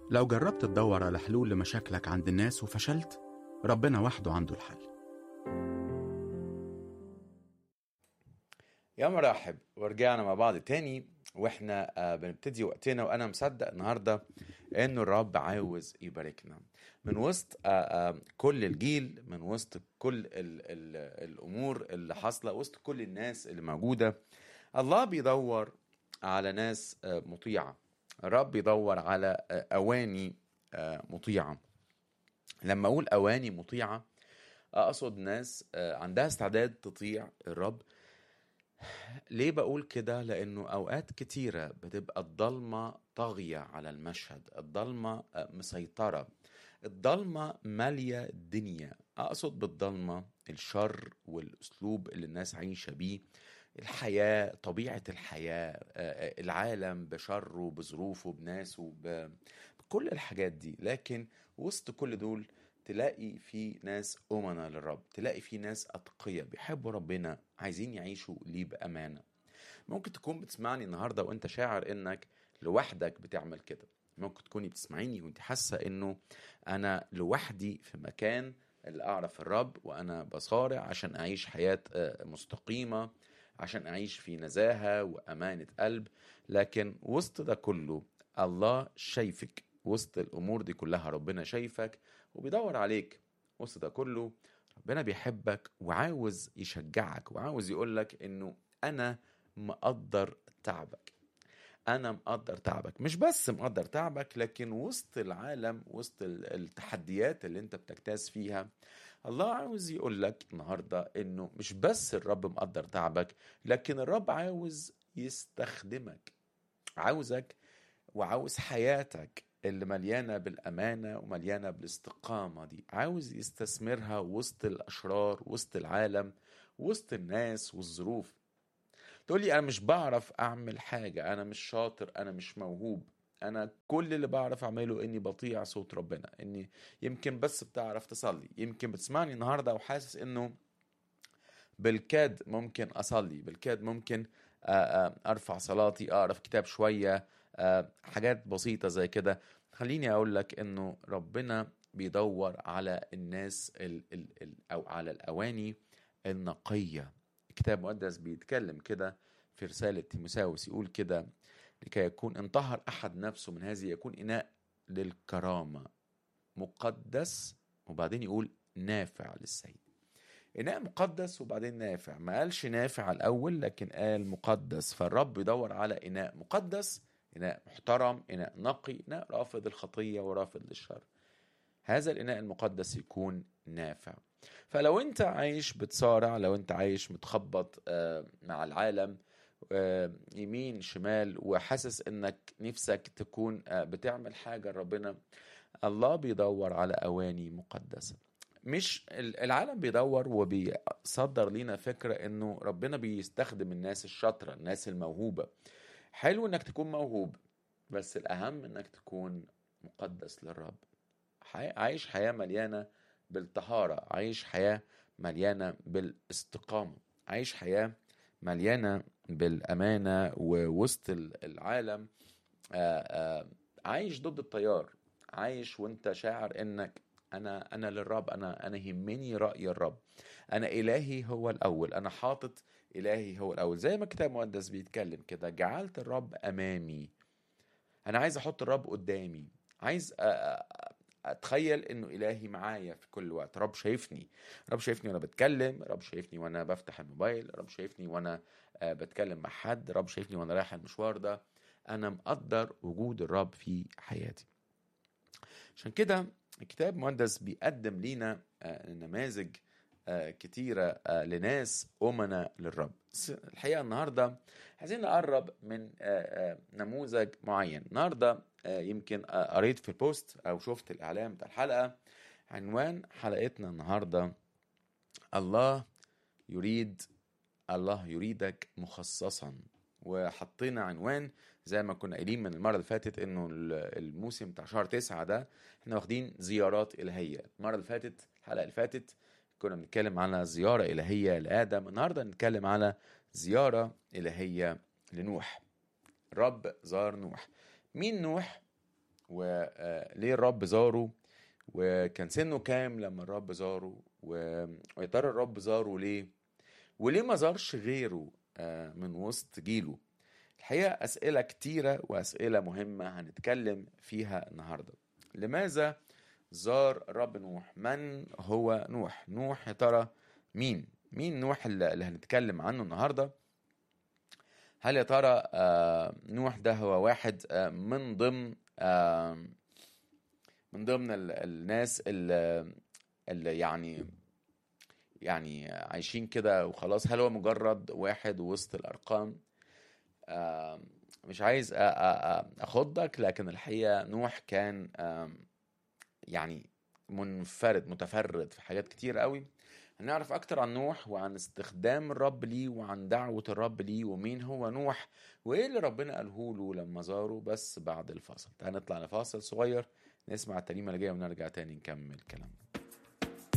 لو جربت تدور على حلول لمشاكلك عند الناس وفشلت ربنا وحده عنده الحل يا مرحب ورجعنا مع بعض تاني واحنا آه، بنبتدي وقتنا وانا مصدق النهارده انه الرب عاوز يباركنا من وسط آه، آه، كل الجيل من وسط كل ال ال الامور اللي حاصله وسط كل الناس اللي موجوده الله بيدور على ناس آه، مطيعه الرب بيدور على آه، اواني آه، مطيعه لما اقول اواني مطيعه اقصد ناس آه، عندها استعداد تطيع الرب ليه بقول كده لانه اوقات كتيره بتبقى الضلمه طاغيه على المشهد الضلمه آه، مسيطره الضلمه ماليه الدنيا اقصد بالضلمه الشر والاسلوب اللي الناس عايشه بيه الحياه طبيعه الحياه آه، آه، العالم بشره بظروفه بناسه ب- بكل الحاجات دي لكن وسط كل دول تلاقي في ناس أمنا للرب تلاقي في ناس أتقياء بيحبوا ربنا عايزين يعيشوا ليه بأمانة ممكن تكون بتسمعني النهاردة وانت شاعر انك لوحدك بتعمل كده ممكن تكوني بتسمعيني وانت حاسة انه انا لوحدي في مكان اللي اعرف الرب وانا بصارع عشان اعيش حياة آه، مستقيمة عشان اعيش في نزاهة وامانة قلب لكن وسط ده كله الله شايفك وسط الامور دي كلها ربنا شايفك وبيدور عليك وسط ده كله ربنا بيحبك وعاوز يشجعك وعاوز يقولك انه انا مقدر تعبك انا مقدر تعبك مش بس مقدر تعبك لكن وسط العالم وسط ال- التحديات اللي انت بتجتاز فيها الله عاوز يقول لك النهارده انه مش بس الرب مقدر تعبك لكن الرب عاوز يستخدمك عاوزك وعاوز حياتك اللي مليانة بالأمانة ومليانة بالاستقامة دي عاوز يستثمرها وسط الأشرار وسط العالم وسط الناس والظروف تقول لي انا مش بعرف اعمل حاجه انا مش شاطر انا مش موهوب انا كل اللي بعرف اعمله اني بطيع صوت ربنا اني يمكن بس بتعرف تصلي يمكن بتسمعني النهارده وحاسس انه بالكاد ممكن اصلي بالكاد ممكن آه، آه، ارفع صلاتي اقرا في كتاب شويه آه، حاجات بسيطه زي كده خليني اقول لك انه ربنا بيدور على الناس ال ال ال او على الاواني النقيه الكتاب المقدس بيتكلم كده في رساله تيموساوس يقول كده لكي يكون انطهر احد نفسه من هذه يكون اناء للكرامه مقدس وبعدين يقول نافع للسيد إناء مقدس وبعدين نافع ما قالش نافع الأول لكن قال مقدس فالرب يدور على إناء مقدس إناء محترم إناء نقي إناء رافض الخطية ورافض للشر هذا الإناء المقدس يكون نافع فلو أنت عايش بتصارع لو أنت عايش متخبط آه، مع العالم آه، يمين شمال وحاسس انك نفسك تكون آه، بتعمل حاجة لربنا الله بيدور على أواني مقدسة مش ال- العالم بيدور وبيصدر لينا فكرة انه ربنا بيستخدم الناس الشاطرة الناس الموهوبة حلو انك تكون موهوب بس الاهم انك تكون مقدس للرب حي- عايش حياة مليانة بالطهارة عايش حياة مليانة بالاستقامة عايش حياة مليانة بالأمانة ووسط ال- العالم آه، آه، عايش ضد التيار عايش وانت شاعر انك انا انا للرب انا انا يهمني راي الرب انا الهي هو الاول انا حاطط الهي هو الاول زي ما الكتاب المقدس بيتكلم كده جعلت الرب امامي انا عايز احط الرب قدامي عايز أ- أ- اتخيل انه الهي معايا في كل وقت رب شايفني رب شايفني وانا بتكلم رب شايفني وانا بفتح الموبايل رب شايفني وانا آه، بتكلم مع حد رب شايفني وانا رايح المشوار ده انا مقدر وجود الرب في حياتي عشان كده الكتاب المقدس بيقدم لينا آه، نماذج آه، كتيرة آه، لناس أمنا للرب بس الحقيقة النهاردة عايزين نقرب من آه، آه، نموذج معين النهاردة آه، يمكن آه، قريت في البوست أو شفت الإعلان بتاع الحلقة عنوان حلقتنا النهاردة الله يريد الله يريدك مخصصا وحطينا عنوان زي ما كنا قايلين من المره اللي فاتت انه ال- الموسم بتاع شهر تسعة ده احنا واخدين زيارات الهيه المره اللي فاتت الحلقه اللي فاتت كنا بنتكلم على زياره الهيه لادم النهارده نتكلم على زياره الهيه لنوح رب زار نوح مين نوح وليه الرب زاره وكان سنه كام لما الرب زاره و- ويا ترى الرب زاره ليه وليه ما زارش غيره آه، من وسط جيله الحقيقة أسئلة كتيرة وأسئلة مهمة هنتكلم فيها النهاردة لماذا زار الرب نوح من هو نوح نوح يا ترى مين مين نوح اللي اللي هنتكلم عنه النهارده هل يا ترى آه، نوح ده هو واحد آه، من ضمن آه، من ضمن ال- الناس اللي اللي يعني يعني عايشين كده وخلاص هل هو مجرد واحد وسط الأرقام آه، مش عايز أ- أ- أ- أخضك لكن الحقيقة نوح كان آم، يعني منفرد متفرد في حاجات كتير قوي هنعرف اكتر عن نوح وعن استخدام الرب ليه وعن دعوة الرب ليه ومين هو نوح وايه اللي ربنا قاله له لما زاره بس بعد الفاصل تعال نطلع لفاصل صغير نسمع الترنيمة اللي جاية ونرجع تاني نكمل كلامنا